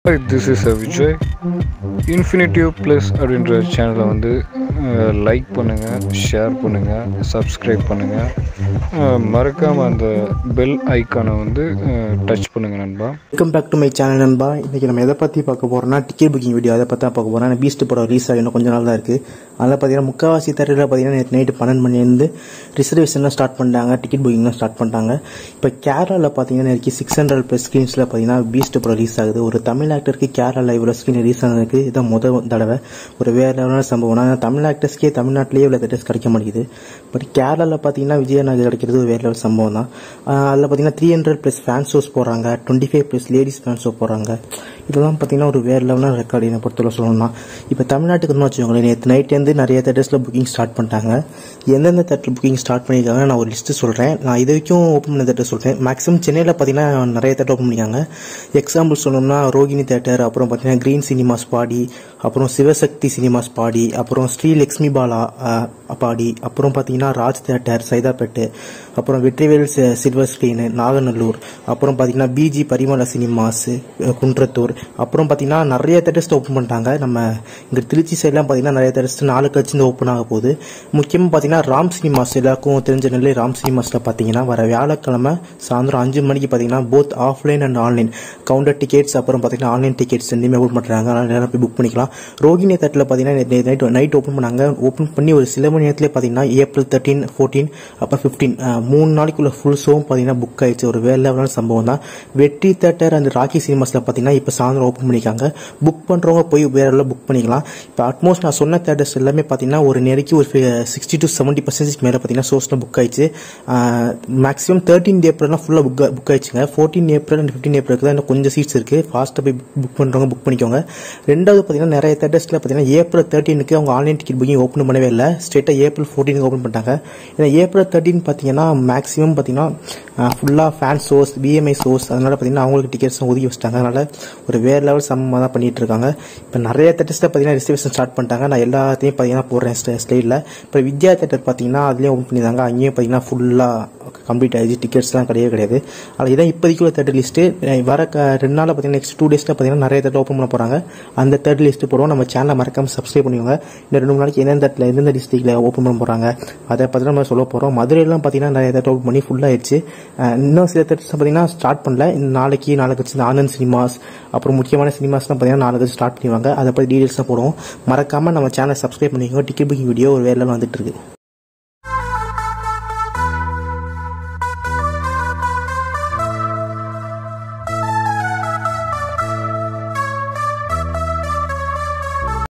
hi this is Vijay infinitive plus அப்படின்ற சேனலை வந்து லைக் பண்ணுங்கள் ஷேர் பண்ணுங்கள் சப்ஸ்கிரைப் பண்ணுங்கள் மறக்காமல் அந்த பெல் ஐக்கானை வந்து டச் பண்ணுங்கள் நண்பா welcome back to my channel நண்பா இன்றைக்கி நம்ம எதை பற்றி பார்க்க போகிறோம்னா டிக்கெட் புக்கிங் வீடியோ அதை பற்றி தான் பார்க்க போகிறோம் பீஸ்ட் படம் ரிலீஸ் ஆகி இன்னும் கொஞ்ச நாள் தான் இருக்குது அதில் பார்த்தீங்கன்னா முக்கால்வாசி தேட்டரில் பார்த்தீங்கன்னா நேற்று நைட்டு பன்னெண்டு மணிலேருந்து ரிசர்வேஷன்லாம் ஸ்டார்ட் பண்ணிட்டாங்க டிக்கெட் புக்கிங்லாம் ஸ்டார்ட் பண்ணிட்டாங்க இப்போ கேரளாவில் பார்த்தீங்கன்னா நேற்று சிக்ஸ் ஹண்ட்ரட் ப்ளஸ் ஸ்க்ரீன்ஸில் பார்த்தீங்கன்னா பீஸ்ட் படம் ரிலீஸ் ஆகுது ஒரு தமிழ் ஆக்டருக்கு கேரளாவில் இவ்வளோ ஸ்க்ரீன் ரிலீஸ் ஆனதுக்கு இதான் முதல் தடவை ஒரு வேறு லெவலான சம்பவம் ஆனால் தமிழ் ஆக்டர்ஸ்க்கே தமிழ்நாட்டிலேயே இவ்வளோ தேட்டர்ஸ் கிடைக்க மாட்டேங்குது பட் கேரளாவில் பார்த்தீங்கன்னா விஜயநகர் கிடைக்கிறது ஒரு வேறு லெவல் சம்பவம் தான் அதில் பார்த்தீங்கன்னா three hundred plus fan shows போடுறாங்க twenty five plus ladies fan show போடுறாங்க இதெல்லாம் பார்த்தீங்கன்னா ஒரு வேறு லெவலான ரெக்கார்டு என்னை பொறுத்தவரை சொல்லணும்னா இப்போ தமிழ்நாட்டுக்கு இன்னும் வச்சுக்கோங்களேன் நேற்று நைட்லேருந்து நிறைய தேட்டர்ஸில் புக்கிங் ஸ்டார்ட் பண்ணிட்டாங்க எந்தெந்த தேட்டர் புக்கிங் ஸ்டார்ட் பண்ணியிருக்காங்க நான் ஒரு லிஸ்ட்டு சொல்கிறேன் நான் இது வரைக்கும் ஓப்பன் பண்ண தேட்டர் சொல்கிறேன் மேக்ஸிமம் சென்னையில் பார்த்தீங்கன்னா நிறைய தேட்டர் ஓப்பன் பண்ணியிருக்காங்க எக்ஸாம்பிள் சொல்லணும்னா ரோகிணி தேட்டர் அப்புறம் பார்த்தீங்கன்னா க்ரீன் சினிமாஸ் பாடி அப்புறம் சிவசக்தி சினிமாஸ் பாடி அப்புறம் ஸ்ரீ லக்ஷ்மி பாலா அஹ், பாடி அப்புறம் பார்த்தீங்கன்னா ராஜ் தேட்டர் சைதாப்பேட்டு அப்புறம் வெற்றிவேல் சி- சில்வர் ஸ்க்ரீனு நாகநல்லூர் அப்புறம் பார்த்தீங்கன்னா பிஜி பரிமள சினிமாஸ் அஹ், குன்றத்தூர் அப்புறம் பார்த்தீங்கன்னா நிறைய தேட்டர்ஸ் ஓப்பன் பண்ணிட்டாங்க நம்ம இங்கே திருச்சி சைட்லாம் பார்த்தீங்கன்னா நிறைய தேட்டர்ஸ் நாலு கட்சி ஓப்பன் ஆக போகுது முக்கியமாக பார்த்தீங்கன்னா ராம் சினிமாஸ் எல்லாருக்கும் தெரிஞ்ச நெல்லை ராம் சினிமாஸில் பார்த்தீங்கன்னா வர வியாழக்கிழமை சாயந்தரம் அஞ்சு மணிக்கு பார்த்தீங்கன்னா both offline and online counter tickets அப்புறம் பார்த்தீங்கன்னா ஆன்லைன் டிக்கெட்ஸ் ரெண்டுமே ஓப்பன் பண்ணுறாங்க அதனால் நேரம் போய் புக் பண்ணிக்கலாம் ரோகிணி தேட்டரில் பார்த்தீங்கன்னா நைட் நைட் ஓப்பன் பண்ணாங்க ஓப்பன் பண்ணி ஒரு சில மணி நேரத்தில் பார்த்தீங்கன்னா ஏப்ரல் தேர்ட்டீன் ஃபோர்டீன் அப்புறம் ஃபிஃப்டீன் மூணு நாளைக்குள்ள ஃபுல் ஷோவும் பார்த்தீங்கன்னா புக் ஆயிடுச்சு ஒரு வேலை லெவலான சம்பவம் தான் வெற்றி தேட்டர் அண்ட் ராக்கி சினிமாஸில் பார்த்தீங்கன்னா இப்போ சாயந்தரம் ஓப்பன் பண்ணியிருக்காங்க புக் பண்ணுறவங்க போய் வேற புக் பண்ணிக்கலாம் இப்போ அட்மோஸ்ட் நான் சொன்ன தேட்டர்ஸ் எல்லாமே பார்த்தீங்கன்னா ஒரு நெருக்கி ஒரு சிக்ஸ்டி டு செவன்ட்டி பர்சன்டேஜ் மேலே பார்த்தீங்கன்னா சோர்ஸில் புக் ஆயிடுச்சு மேக்ஸிமம் தேர்ட்டீன் ஏப்ரல்லாம் ஃபுல்லாக புக் புக் ஆயிடுச்சுங்க ஃபோர்டீன் ஏப்ரல் அண்ட் ஃபிஃப்டீன் ஏப்ரலுக்கு தான் இன்னும் கொஞ்சம் சீட்ஸ் இருக்குது ஃபாஸ்ட்டாக போய் புக் பண்ணுறவங்க புக் பண்ணிக்கோங்க ரெண்டாவது பார்த்தீங்கன்னா நிறைய தேட்டர்ஸில் பார்த்தீங்கன்னா ஏப்ரல் தேர்ட்டீனுக்கு அவங்க ஆன்லைன் டிக்கெட் புக்கிங் ஓப்பன் பண்ணவே இல்லை ஸ்ட்ரெயிட்டாக ஏப்ரல் ஃபோர்டீனுக்கு ஓப்பன் பண்ணிட்டாங்க ஏன்னா ஏப்ரல் தேர்ட்டின் பார்த்தீங்கன்னா மேக்ஸிமம் பார்த்தீங்கன்னா ஃபுல்லாக ஃபேன் சோர்ஸ் பிஎம்ஐ சோர்ஸ் அதனால பார்த்தீங்கன்னா அவங்களுக்கு டிக்கெட்ஸ் ஒதுக்கி வச்சிட்டாங்க அதனால ஒரு வேறு லெவல் சமமாக தான் பண்ணிட்டு இருக்காங்க இப்போ நிறைய தேட்டர்ஸில் பார்த்தீங்கன்னா ரிசர்வேஷன் ஸ்டார்ட் பண்ணிட்டாங்க நான் எல்லாத்தையும் பார்த்தீங்கன்னா போடுறேன் ஸ்டைலில் இப்போ வித்யா தேட்டர் பார்த்தீங்கன்னா அதுலேயும் ஓப்பன் பண்ணியிருந்தாங்க அங்கேயும் பார்த்தீங்கன்னா ஃபுல்லாக கம்ப்ளீட் ஆயிடுச்சு டிக்கெட்ஸ்லாம் கிடையவே கிடையாது அதில் இதான் இப்போதைக்கு உள்ள தேட்டர் லிஸ்ட்டு வர க ரெண்டு நாளில் பார்த்தீங்கன்னா நெக்ஸ்ட் டூ டேஸில் பார்த்தீங்கன்னா நிறைய தேட்டர் ஓப்பன் பண்ண போகிறாங்க அந்த தேட்டர் லிஸ்ட்டு போடுவோம் நம்ம சேனலை மறக்காம சப்ஸ்கிரைப் பண்ணிக்கோங்க இந்த ரெண்டு மூணு நாளைக்கு எந்தெந்த தேட்டரில் எந்தெந்த டிஸ்ட்ரிக்டில் ஓப்பன் பண்ண போகிறாங்க அதை பற்றி நம்ம சொல்ல போகிறோம் மதுரையிலாம் பார்த்தீங்கன்னா நிறைய தேட்டர் ஓப்பன் பண்ணி ஃபுல்லாக ஆயிடுச்சு அஹ் இன்னும் சில தேட்டர்ஸ் பார்த்தீங்கன்னா ஸ்டார்ட் பண்ணல இந்த நாளைக்கு நாளைக்கு வச்சு இந்த ஆனந்த் சினிமாஸ் அப்புறம் முக்கியமான சினிமாஸ்லாம் பார்த்தீங்கன்னா நாளைக்கு ஸ்டார்ட் பண்ணுவாங்க அதை பற்றி டீடைல்ஸ் தான் போடுவோம் மறக்காமல் நம்ம சேனலை சப்ஸ்கிரைப் பண்ணிக்கோங்க டிக்கெட் புக்கிங் வீடியோ ஒரு வேலை வந்துட்டு இருக்கு